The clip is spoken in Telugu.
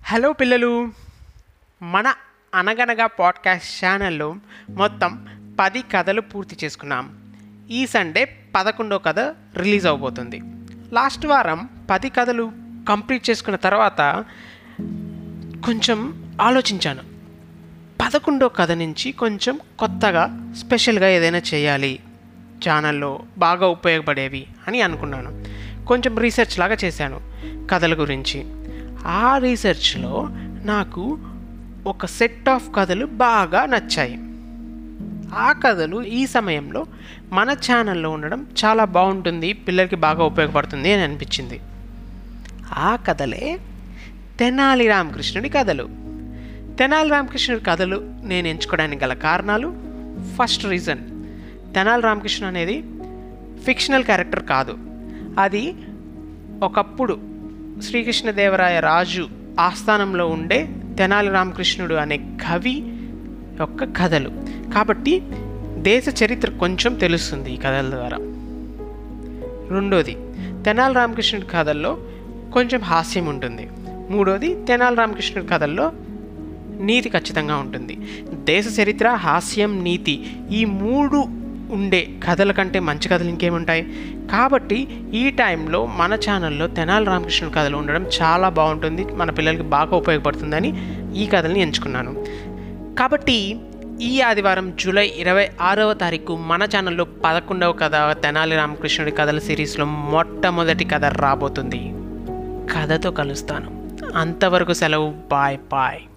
హలో పిల్లలు మన అనగనగా పాడ్కాస్ట్ ఛానల్లో మొత్తం పది కథలు పూర్తి చేసుకున్నాం ఈ సండే పదకొండో కథ రిలీజ్ అవబోతుంది లాస్ట్ వారం పది కథలు కంప్లీట్ చేసుకున్న తర్వాత కొంచెం ఆలోచించాను పదకొండో కథ నుంచి కొంచెం కొత్తగా స్పెషల్గా ఏదైనా చేయాలి ఛానల్లో బాగా ఉపయోగపడేవి అని అనుకున్నాను కొంచెం రీసెర్చ్ లాగా చేశాను కథల గురించి ఆ రీసెర్చ్లో నాకు ఒక సెట్ ఆఫ్ కథలు బాగా నచ్చాయి ఆ కథలు ఈ సమయంలో మన ఛానల్లో ఉండడం చాలా బాగుంటుంది పిల్లలకి బాగా ఉపయోగపడుతుంది అని అనిపించింది ఆ కథలే తెనాలి రామకృష్ణుడి కథలు తెనాలి రామకృష్ణుడి కథలు నేను ఎంచుకోవడానికి గల కారణాలు ఫస్ట్ రీజన్ తెనాలి రామకృష్ణ అనేది ఫిక్షనల్ క్యారెక్టర్ కాదు అది ఒకప్పుడు శ్రీకృష్ణదేవరాయ రాజు ఆస్థానంలో ఉండే తెనాలి రామకృష్ణుడు అనే కవి యొక్క కథలు కాబట్టి దేశ చరిత్ర కొంచెం తెలుస్తుంది ఈ కథల ద్వారా రెండోది తెనాలి రామకృష్ణుడి కథల్లో కొంచెం హాస్యం ఉంటుంది మూడోది తెనాలి రామకృష్ణుడి కథల్లో నీతి ఖచ్చితంగా ఉంటుంది దేశ చరిత్ర హాస్యం నీతి ఈ మూడు ఉండే కథల కంటే మంచి కథలు ఇంకేముంటాయి కాబట్టి ఈ టైంలో మన ఛానల్లో తెనాలి రామకృష్ణుడి కథలు ఉండడం చాలా బాగుంటుంది మన పిల్లలకి బాగా ఉపయోగపడుతుందని ఈ కథల్ని ఎంచుకున్నాను కాబట్టి ఈ ఆదివారం జూలై ఇరవై ఆరవ తారీఖు మన ఛానల్లో పదకొండవ కథ తెనాలి రామకృష్ణుడి కథల సిరీస్లో మొట్టమొదటి కథ రాబోతుంది కథతో కలుస్తాను అంతవరకు సెలవు బాయ్ బాయ్